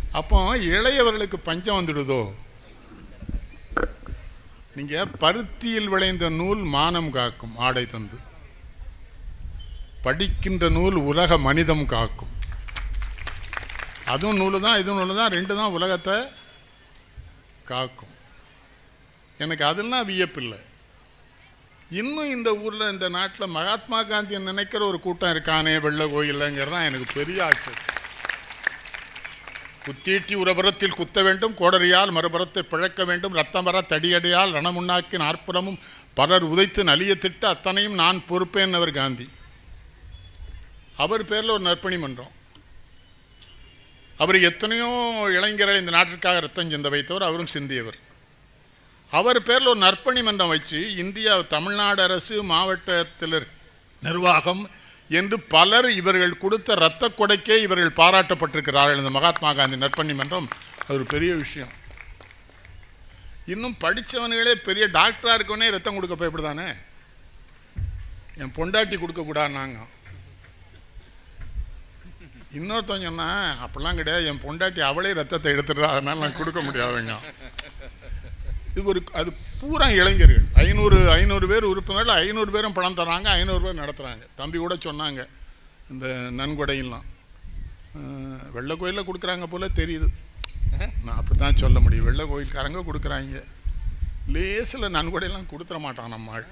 அப்போ இளையவர்களுக்கு பஞ்சம் வந்துடுதோ நீங்க பருத்தியில் விளைந்த நூல் மானம் காக்கும் ஆடை தந்து படிக்கின்ற நூல் உலக மனிதம் காக்கும் அதுவும் நூல் தான் இதுவும் நூல் தான் ரெண்டு தான் உலகத்தை காக்கும் எனக்கு அதெல்லாம் வியப்பில்லை இன்னும் இந்த ஊரில் இந்த நாட்டில் மகாத்மா காந்தியை நினைக்கிற ஒரு கூட்டம் இருக்கானே வெள்ள கோயில்ங்கிறது தான் எனக்கு பெரிய ஆச்சரியம் குத்தீட்டி உரபுறத்தில் குத்த வேண்டும் கோடரியால் மறுபுறத்தை பிழக்க வேண்டும் ரத்தம் வர தடியடியால் ரணமுன்னாக்கி நாற்புறமும் பலர் உதைத்து நலிய திட்டு அத்தனையும் நான் பொறுப்பேன்னவர் காந்தி அவர் பேரில் ஒரு நற்பணி மன்றம் அவர் எத்தனையோ இளைஞரை இந்த நாட்டிற்காக ரத்தம் சிந்த வைத்தவர் அவரும் சிந்தியவர் அவர் பேரில் ஒரு நற்பணி மன்றம் வச்சு இந்தியா தமிழ்நாடு அரசு மாவட்டத்தில் இருக்க நிர்வாகம் என்று பலர் இவர்கள் கொடுத்த இரத்த கொடைக்கே இவர்கள் பாராட்டப்பட்டிருக்கிறார்கள் இந்த மகாத்மா காந்தி நற்பணி மன்றம் அது ஒரு பெரிய விஷயம் இன்னும் படித்தவனுங்களே பெரிய டாக்டராக இருக்கவனே ரத்தம் கொடுக்க பயப்படுதானே என் பொண்டாட்டி கொடுக்கக்கூடாதுனாங்க இன்னொருத்தன் சொன்னா அப்படிலாம் கிடையாது என் பொண்டாட்டி அவளே ரத்தத்தை எடுத்துடுறா அதனால நான் கொடுக்க முடியாதுங்க இது ஒரு அது பூரா இளைஞர்கள் ஐநூறு ஐநூறு பேர் உறுப்பினர்கள் ஐநூறு பேரும் பணம் தராங்க ஐநூறு பேர் நடத்துகிறாங்க தம்பி கூட சொன்னாங்க இந்த நன்கொடையெல்லாம் அஹ், வெள்ளை கோயிலில் கொடுக்குறாங்க போல தெரியுது நான் அப்படி தான் சொல்ல முடியும் வெள்ளை கோயில்காரங்க கொடுக்குறாங்க லேசில் நன்கொடையெல்லாம் கொடுத்துட மாட்டான் நம்ம ஆள்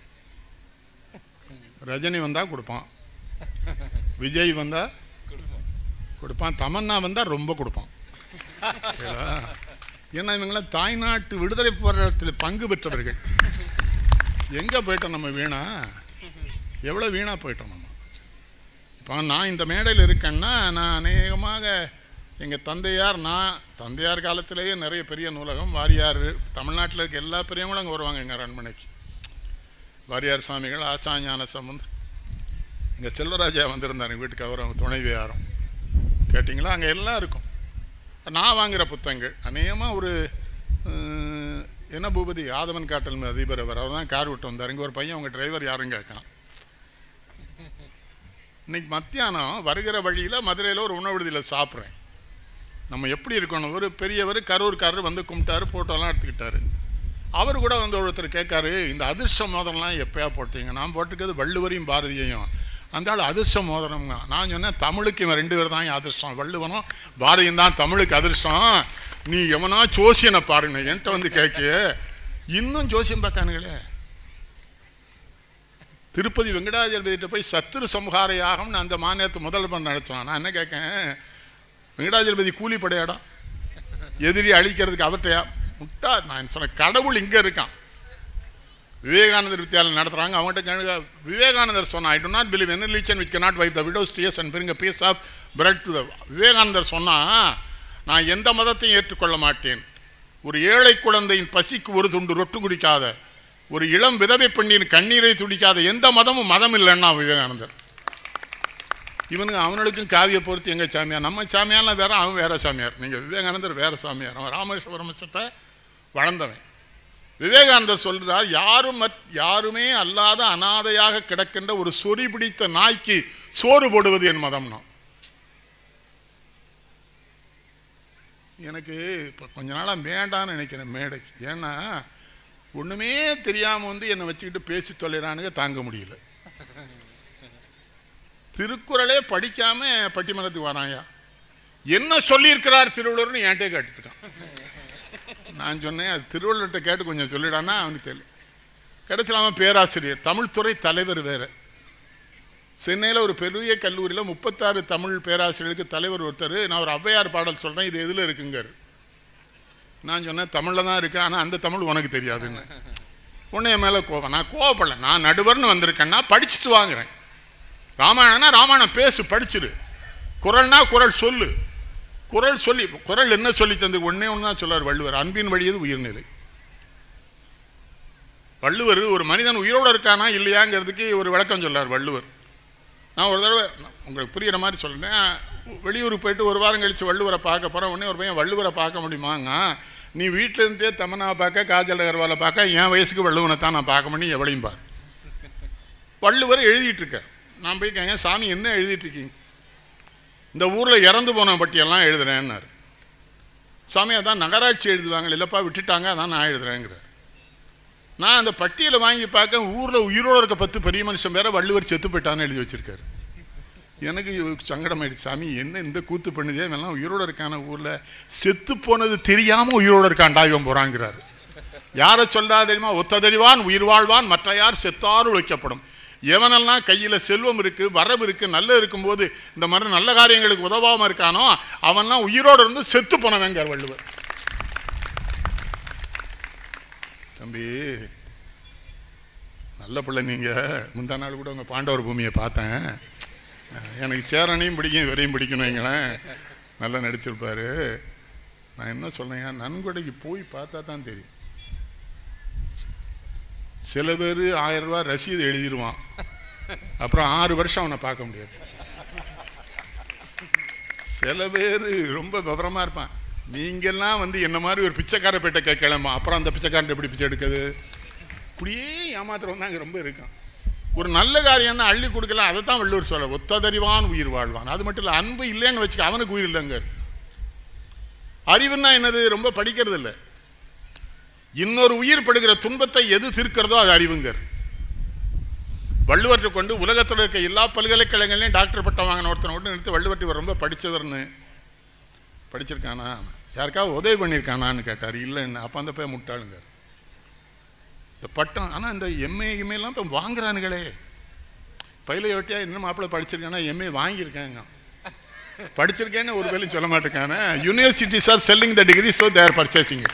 ரஜினி வந்தால் கொடுப்பான் விஜய் வந்தால் கொடுப்பான் தமன்னா வந்தால் ரொம்ப கொடுப்பான் ஓகேவா? ஏன்னா இவங்களாம் தாய்நாட்டு விடுதலை போராட்டத்தில் பங்கு பெற்றவர்கள் எங்கே போயிட்டோம் நம்ம வீணா எவ்வளோ வீணாக போயிட்டோம் நம்ம இப்போ நான் இந்த மேடையில் இருக்கேன்னா நான் அநேகமாக எங்கள் தந்தையார் நான் தந்தையார் காலத்திலேயே நிறைய பெரிய நூலகம் வாரியார் தமிழ்நாட்டில் இருக்க எல்லா பெரியவங்களும் அங்கே வருவாங்க எங்கள் அரண்மனைக்கு வாரியார் சுவாமிகள் ஆச்சாஞான சம்பந்த் இங்கே செல்வராஜா வந்திருந்தார் வீட்டுக்கு அவர் அவங்க துணைவியாரும் கேட்டிங்களா அங்கே எல்லாம் இருக்கும் நான் வாங்குகிற புத்தகங்கள் அநேகமாக ஒரு அஹ், என்ன பூபதி ஆதவன் காட்டல் அதிபர் அவர் அவர் தான் கார் விட்டு வந்தார் இங்கே ஒரு பையன் உங்கள் டிரைவர் யாரும் கேட்கான் இன்னைக்கு மத்தியானம் வருகிற வழியில் மதுரையில் ஒரு உணவு விடுதியில் சாப்பிட்றேன் நம்ம எப்படி இருக்கணும் ஒரு பெரியவர் கரூர்காரர் வந்து கும்பிட்டாரு ஃபோட்டோலாம் எடுத்துக்கிட்டாரு அவர் கூட வந்து ஒருத்தர் கேட்காரு இந்த அதிர்ஷ்ட மோதிரம்லாம் எப்பயா போட்டீங்க நான் போட்டிருக்கிறது வள்ளுவரையும் பாரதியையும் அந்த ஆள் அதிர்ஷ்ட மோதிரம்ங்க நான் சொன்னேன் தமிழுக்கு இவன் ரெண்டு பேர் தான் என் அதிர்ஷ்டம் வள்ளுவனும் பாரதியும் தான் தமிழுக்கு அதிர்ஷ்டம் நீ எவனா ஜோசியனை பாருங்க என்கிட்ட வந்து கேட்க இன்னும் ஜோசியம் பார்க்கானுங்களே திருப்பதி வெங்கடாஜலபதிட்ட போய் சத்துரு சம்ஹார யாகம்னு அந்த மாநிலத்து முதல்வர் நடத்துவான் நான் என்ன கேட்கேன் வெங்கடாஜலபதி கூலி படையாடா எதிரி அழிக்கிறதுக்கு அவர்கிட்டயா முட்டா நான் சொன்னேன் கடவுள் இங்கே இருக்கான் விவேகானந்தர் வித்தியாலயம் நடத்துகிறாங்க அவங்ககிட்ட கேளுங்க விவேகானந்தர் சொன்னா ஐ do நாட் பிலீவ் என்ன religion which cannot wipe the widow's tears and bring a piece of bread to the Vivekanandar சொன்னா நான் எந்த மதத்தையும் ஏற்றுக்கொள்ள மாட்டேன் ஒரு ஏழை குழந்தையின் பசிக்கு ஒரு துண்டு ரொட்டு குடிக்காத ஒரு இளம் விதவை பெண்ணின் கண்ணீரை துடிக்காத எந்த மதமும் மதம் இல்லைன்னா விவேகானந்தர் இவனுங்க அவனுக்கும் காவிய பொறுத்து எங்கள் சாமியார் நம்ம சாமியார்லாம் வேற அவன் வேற சாமியார் நீங்கள் விவேகானந்தர் வேற சாமியார் அவன் ராமேஸ்வரம் சட்ட வளர்ந்தவன் விவேகானந்தர் சொல்றார் யாரும் மற்- யாருமே அல்லாத அனாதையாக கிடக்கின்ற ஒரு சொறி பிடித்த நாய்க்கு சோறு போடுவது என் மதம்னா எனக்கு இப்போ கொஞ்ச நாளாக வேண்டான்னு நினைக்கிறேன் மேடைக்கு ஏன்னா ஒன்றுமே தெரியாமல் வந்து என்னை வச்சுக்கிட்டு பேசி தொலைறானுங்க தாங்க முடியல திருக்குறளே படிக்காம பட்டிமன்றத்துக்கு வராயா என்ன சொல்லியிருக்கிறார் திருவள்ளுவர்னு என்கிட்ட கேட்டுருக்கான் நான் சொன்னேன் அது திருவள்ளுவர்கிட்ட கேட்டு கொஞ்சம் சொல்லிடான்னா அவனுக்கு தெரியல கடைசியில் அவன் பேராசிரியர் தமிழ்துறை தலைவர் வேற சென்னையில் ஒரு பெரிய கல்லூரியில் முப்பத்தாறு தமிழ் பேராசிரியர்களுக்கு தலைவர் ஒருத்தர் நான் ஒரு ஔவையார் பாடல் சொல்கிறேன் இது எதில் இருக்குங்காரு நான் சொன்னேன் தமிழில் தான் இருக்கு ஆனால் அந்த தமிழ் உனக்கு தெரியாதுன்னு உன்னை என் மேலே கோபம் நான் கோவப்படல நான் நடுவர்னு வந்திருக்கேன்னா படிச்சுட்டு வாங்குறேன் ராமாயணம்னா ராமாயணம் பேசு படிச்சிடு குரல்னா குரல் சொல்லு குரல் சொல்லி குரல் என்ன சொல்லி தந்து ஒண்ணே ஒன்று தான் சொல்லார் வள்ளுவர் அன்பின் வழியது உயிர்நிலை வள்ளுவர் ஒரு மனிதன் உயிரோடு இருக்கானா இல்லையாங்கிறதுக்கு ஒரு விளக்கம் சொல்லார் வள்ளுவர் நான் ஒரு தடவை உங்களுக்கு புரியுற மாதிரி சொல்கிறேன் வெளியூருக்கு போயிட்டு ஒரு வாரம் கழித்து வள்ளுவரை பார்க்க போகிறேன் உடனே ஒரு பையன் வள்ளுவரை பார்க்க முடியுமாங்க நீ வீட்டில் இருந்தே தமனாவை பார்க்க காஜல் அகர்வாலை பார்க்க என் வயசுக்கு வள்ளுவனை தான் நான் பார்க்க முடியும் எவளையும் பார் வள்ளுவர் எழுதிட்டு இருக்கார் நான் போய் கேங்க சாமி என்ன எழுதிட்டு இருக்கீங்க இந்த ஊரில் இறந்து போன பட்டியெல்லாம் எழுதுறேன்னாரு சாமி அதான் நகராட்சி எழுதுவாங்க இல்லைப்பா விட்டுட்டாங்க அதான் நான் எழுதுறேங்கிறார் நான் அந்த பட்டியலை வாங்கி பார்க்க ஊரில் உயிரோடு இருக்க பத்து பெரிய மனுஷன் பேரை வள்ளுவர் செத்து போயிட்டான்னு எழுதி வச்சிருக்காரு எனக்கு சங்கடம் ஆயிடுச்சு சாமி என்ன இந்த கூத்து பண்ணுதே இவெல்லாம் உயிரோடு இருக்கான ஊரில் செத்து போனது தெரியாமல் உயிரோடு இருக்கான்டா இவன் போகிறாங்கிறாரு யாரை சொல்றா தெரியுமா ஒத்ததறிவான் உயிர் வாழ்வான் மற்ற யார் செத்தாறு உழைக்கப்படும் எவனெல்லாம் கையில் செல்வம் இருக்கு வரவு இருக்கு நல்ல இருக்கும்போது இந்த மாதிரி நல்ல காரியங்களுக்கு உதவாமல் இருக்கானோ அவன்லாம் உயிரோடு இருந்து செத்து போனவங்கார் வள்ளுவர் தம்பி நல்ல பிள்ளை நீங்கள் முந்தா நாள் கூட உங்கள் பாண்டவர் பூமியை பார்த்தேன் எனக்கு சேரனையும் பிடிக்கும் இவரையும் பிடிக்கணும் வைங்களேன் நல்லா நடிச்சிருப்பாரு நான் என்ன சொன்னேன் நன்கொடைக்கு போய் பார்த்தா தான் தெரியும் சில பேர் ஆயிரம் ரூபாய் ரசீது எழுதிடுவான் அப்புறம் ஆறு வருஷம் அவனை பார்க்க முடியாது சில பேர் ரொம்ப விவரமா இருப்பான் நீங்கெல்லாம் வந்து என்ன மாதிரி ஒரு பிச்சைக்கார பேட்டை கேட்கலாமா அப்புறம் அந்த பிச்சைக்காரன் எப்படி பிச்சை எடுக்குது இப்படியே ஏமாத்துறவன் தான் அங்கே ரொம்ப இருக்கான் ஒரு நல்ல காரியம்னா அள்ளி கொடுக்கலாம் அதை தான் வள்ளுவர் சொல்ல ஒத்ததறிவான் உயிர் வாழ்வான் அது மட்டும் இல்லை அன்பு இல்லைன்னு வச்சுக்க அவனுக்கு உயிர் இல்லைங்க அறிவுன்னா என்னது ரொம்ப படிக்கிறது இல்லை இன்னொரு உயிர் படுகிற துன்பத்தை எது தீர்க்கிறதோ அது அறிவுங்கர் வள்ளுவற்றை கொண்டு உலகத்தில் இருக்க எல்லா பல்கலைக்கழகங்களையும் டாக்டர் பட்டம் வாங்கின ஒருத்தனை கொண்டு நிறுத்தி வள்ளுவர்ட்டி இவர் ரொம்ப படித்தவர்னு படிச்சிருக்கானா யாருக்காவது உதவி பண்ணியிருக்கானான்னு கேட்டார் இல்லைன்னு அப்போ அந்த போய் முட்டாளுங்க இந்த பட்டம் ஆனால் இந்த எம்ஏ எம்ஏலாம் இப்போ வாங்குறானுங்களே பயில ஒட்டியா இன்னும் மாப்பிள்ளை படிச்சிருக்கானா எம்ஏ வாங்கியிருக்காங்க படிச்சிருக்கேன்னு ஒரு வேலையும் சொல்ல மாட்டேங்கானே universities are selling the degree so there purchasing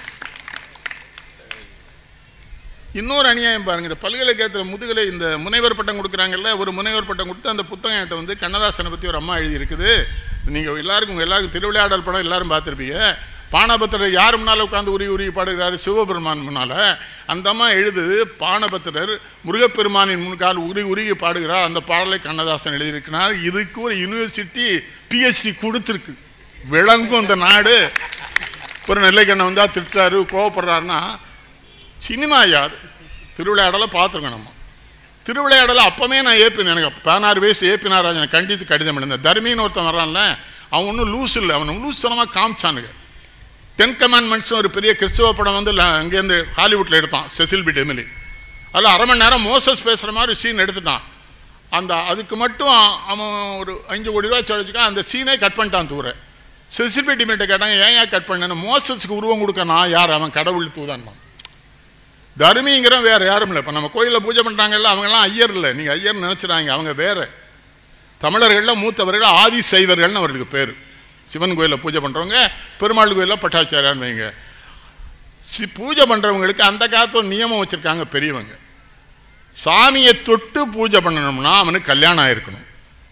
இன்னொரு அநியாயம் பாருங்க இந்த பல்கலைக்கழகத்தில் முதுகலை இந்த முனைவர் பட்டம் கொடுக்குறாங்கல்ல ஒரு முனைவர் பட்டம் கொடுத்து அந்த புத்தகம் என்கிட்ட வந்து கண்ணதாசனை பற்றி ஒரு அம்மா எழுதியிருக்குது நீங்கள் எல்லாருக்கும் உங்கள் எல்லாருக்கும் திருவிளையாடல் படம் எல்லாரும் பார்த்துருப்பீங்க பானபத்திரர் யார் முன்னால் உட்காந்து உரி உரி பாடுகிறாரு சிவபெருமான் முன்னால் அந்த அம்மா எழுதுது பானபத்திரர் முருகப்பெருமானின் முன்கால் உரி உருகி பாடுகிறார் அந்த பாடலை கண்ணதாசன் எழுதியிருக்கிறார் இதுக்கு ஒரு யூனிவர்சிட்டி பிஹெச்டி கொடுத்துருக்கு விளங்கும் இந்த நாடு ஒரு நெல்லைக்கண்ணை வந்தால் திட்டுறாரு கோவப்படுறாருன்னா சினிமா யாது திருவிளையாடலை பார்த்துருக்கோம் நம்ம திருவிளையாடலை அப்போவே நான் ஏப்பினேன் எனக்கு பதினாறு வயசு ஏபி நாராஜன் கண்டித்து கடிதம் எழுந்தேன் தர்மின்னு ஒருத்தன் வர்றான்ல அவன் ஒன்றும் லூஸ் இல்லை அவன் லூஸ்தனமாக காமிச்சானுங்க டென் கமாண்ட்மெண்ட்ஸ் ஒரு பெரிய கிறிஸ்துவ படம் வந்து ல- அங்கேருந்து ஹாலிவுட்டில் எடுத்தான் செசில் பி டெமிலி அதில் அரை மணி நேரம் மோசஸ் பேசுகிற மாதிரி சீன் எடுத்துட்டான் அந்த அதுக்கு மட்டும் அவன் ஒரு அஞ்சு கோடி ரூபா சொல்லிச்சுக்கா அந்த சீனே கட் பண்ணிட்டான் தூர செசில் பி டெமிலிட்ட கேட்டாங்க ஏன் ஏன் கட் பண்ணேன்னு மோசஸ்க்கு உருவம் கொடுக்க நான் யார் அவன் கடவுள் தூதான் தர்மிங்கிறவன் வேற யாரும் இல்லை இப்போ நம்ம கோயிலில் பூஜை பண்ணுறாங்கல்ல அவங்கெல்லாம் ஐயர் இல்லை நீங்கள் ஐயர் நினச்சிடாங்க அவங்க வேற தமிழர்களில் மூத்தவர்கள் ஆதி சைவர்கள்னு அவர்களுக்கு பேர் சிவன் கோயிலில் பூஜை பண்ணுறவங்க பெருமாள் கோயிலில் பட்டாச்சாரியான்னு வைங்க சி பூஜை பண்ணுறவங்களுக்கு அந்த காலத்துல ஒரு நியமம் வச்சுருக்காங்க பெரியவங்க சாமியை தொட்டு பூஜை பண்ணணும்னா அவனுக்கு கல்யாணம் ஆயிருக்கணும்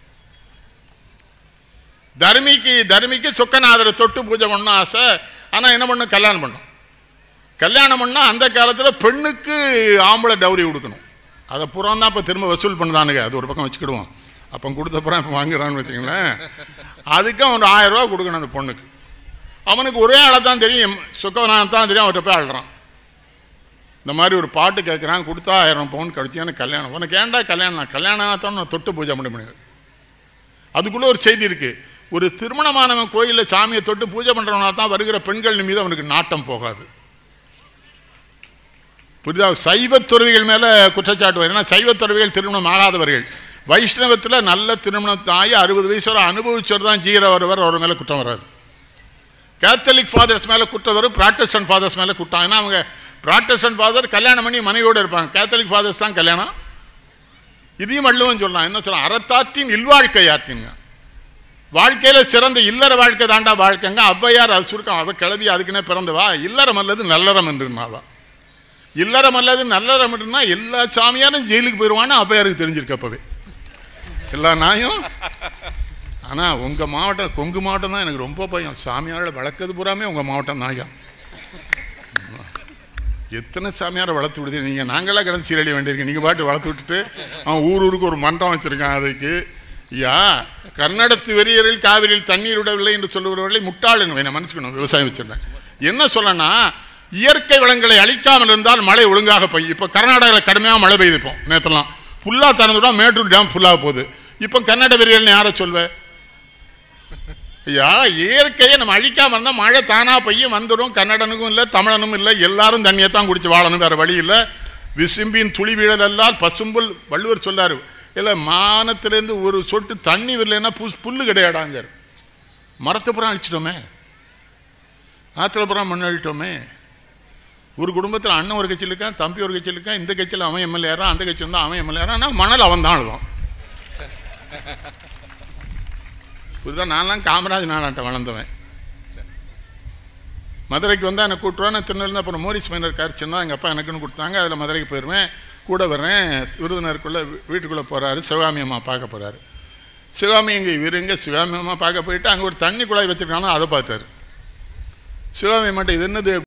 தர்மிக்கு தர்மிக்கு சொக்கநாதரை தொட்டு பூஜை பண்ணணும் ஆசை ஆனால் என்ன பண்ணும் கல்யாணம் பண்ணும் கல்யாணம் பண்ணால் அந்த காலத்தில் பெண்ணுக்கு ஆம்பளை டவுரி கொடுக்கணும் அதை புறம் தான் இப்போ திரும்ப வசூல் பண்ணுதானுங்க அது ஒரு பக்கம் வச்சுக்கிடுவோம் அப்போ கொடுத்தப்புறம் இப்போ வாங்குறான்னு வச்சுங்களேன் அதுக்கு அவன் ஒரு ஆயிரம் ரூபா கொடுக்கணும் அந்த பொண்ணுக்கு அவனுக்கு ஒரே ஆளை தான் தெரியும் சுக்கவனான் தான் தெரியும் அவர்கிட்ட போய் ஆடுறான் இந்த மாதிரி ஒரு பாட்டு கேட்குறான் கொடுத்தா ஆயிரம் பவுன் கழிச்சியான கல்யாணம் உனக்கு ஏன்டா கல்யாணம் நான் கல்யாணம் தான் நான் தொட்டு பூஜை பண்ண முடியாது அதுக்குள்ளே ஒரு செய்தி இருக்குது ஒரு திருமணமானவன் கோயிலில் சாமியை தொட்டு பூஜை பண்ணுறவனா தான் வருகிற பெண்கள் மீது அவனுக்கு நாட்டம் போகாது புரியுதா சைவத் துறவிகள் மேலே குற்றச்சாட்டு வரும் ஏன்னா சைவத் துறவிகள் திருமணம் ஆகாதவர்கள் வைஷ்ணவத்தில் நல்ல திருமணம் ஆகி அறுபது வயசு வரை அனுபவிச்சவர் தான் ஜீர வருவர் அவர் மேலே குற்றம் வராது கேத்தலிக் ஃபாதர்ஸ் மேலே குற்றம் வரும் ப்ராட்டஸ்டன்ட் ஃபாதர்ஸ் மேலே குற்றம் ஏன்னா அவங்க ப்ராட்டஸ்டன்ட் ஃபாதர் கல்யாணம் பண்ணி மனைவியோடு இருப்பாங்க கேத்தலிக் ஃபாதர்ஸ் தான் கல்யாணம் இதையும் வள்ளுவன் சொல்லலாம் என்ன சொல்லலாம் அறத்தாற்றின் இல்வாழ்க்கை ஆற்றிங்க வாழ்க்கையில் சிறந்த இல்லற வாழ்க்கை தாண்டா வாழ்க்கைங்க ஔவையார் அது சுருக்கம் அவ கிளவி அதுக்குன்னே பிறந்தவா இல்லறம் அல்லது நல்லறம் என்றுனாவா இல்லறம் அல்லது நல்லறம் என்றுனா எல்லா சாமியாரும் ஜெயிலுக்கு போயிடுவான்னு ஔவையாருக்கு தெரிஞ்சிருக்கு அப்பவே எல்லா நாயும் ஆனால் உங்கள் மாவட்டம் கொங்கு மாவட்டம் தான் எனக்கு ரொம்ப பயம் சாமியாரை வளர்க்கறது பூராமே உங்கள் மாவட்டம் நாயா எத்தனை சாமியாரை வளர்த்து விடுது நீங்கள் நாங்களாம் கிடந்து சீரழிய வேண்டியிருக்கு நீங்கள் பாட்டு வளர்த்து விட்டுட்டு அவன் ஊர் ஊருக்கு ஒரு மன்றம் வச்சுருக்கான் அதுக்கு ஐயா கர்நாடகத்து வெறியரில் காவிரியில் தண்ணீர் விடவில்லை என்று சொல்லுகிறவர்களை முட்டாளுன்னு நான் மன்னிச்சுக்கணும் விவசாயம் வச்சிருந்தேன் என்ன சொல்லனா இயற்கை வளங்களை அழிக்காமல் இருந்தால் மழை ஒழுங்காக பெய்யும் இப்போ கர்நாடகாவில் கடுமையாக மழை பெய்யுது இப்போ நேற்றுலாம் ஃபுல்லாக திறந்து விட மேட்டூர் டேம் ஃபுல்லாக போகுது இப்போ கன்னட வெறியல்னு யாரை சொல்வ ஐயா இயற்கையை நம்ம அழிக்காம இருந்தால் மழை தானா பெய்யும் வந்துடும் கன்னடனுக்கும் இல்லை தமிழனும் இல்லை எல்லாரும் தண்ணியை தான் குடிச்சு வாழணும் வேற வழி இல்லை விசும்பின் துளி வீழலெல்லாம் பசும்புல் வள்ளுவர் சொல்லாரு இல்லை மானத்திலேருந்து ஒரு சொட்டு தண்ணி வரலைன்னா புஸ் புல்லு கிடையாடாங்க மரத்தை புறம் அழிச்சிட்டோமே ஆத்திர புறம் மண் அழிட்டோமே ஒரு குடும்பத்தில் அண்ணன் ஒரு கட்சியில் இருக்கான் தம்பி ஒரு கட்சியில் இருக்கான் இந்த கட்சியில் அவன் எம்எல்ஏறான் அந்த கட்சி வந்து அவன் எம்எல்ஏறான் ஆனால் மணல் அவன் தான் அழுதான் புரியுதா நான்லாம் காமராஜ் நானாட்டம் வளர்ந்தவன் மதுரைக்கு வந்தால் என்னை கூட்டுருவான் நான் திருநெல்வேலி அப்புறம் மோரிஸ் மைனர் கார் சின்ன எங்கள் அப்பா எனக்குன்னு கொடுத்தாங்க அதில் மதுரைக்கு போயிடுவேன் கூட வர்றேன் விருதுநருக்குள்ளே வீட்டுக்குள்ளே போகிறாரு சிவகாமி அம்மா பார்க்க போகிறாரு சிவகாமி இங்கே இவர் எங்கே சிவகாமி அம்மா பார்க்க போயிட்டு அங்கே ஒரு தண்ணி குழாய் வச்சுருக்கானோ அதை பார்த்தாரு சிவகாமி அம்மாட்ட இது என்னது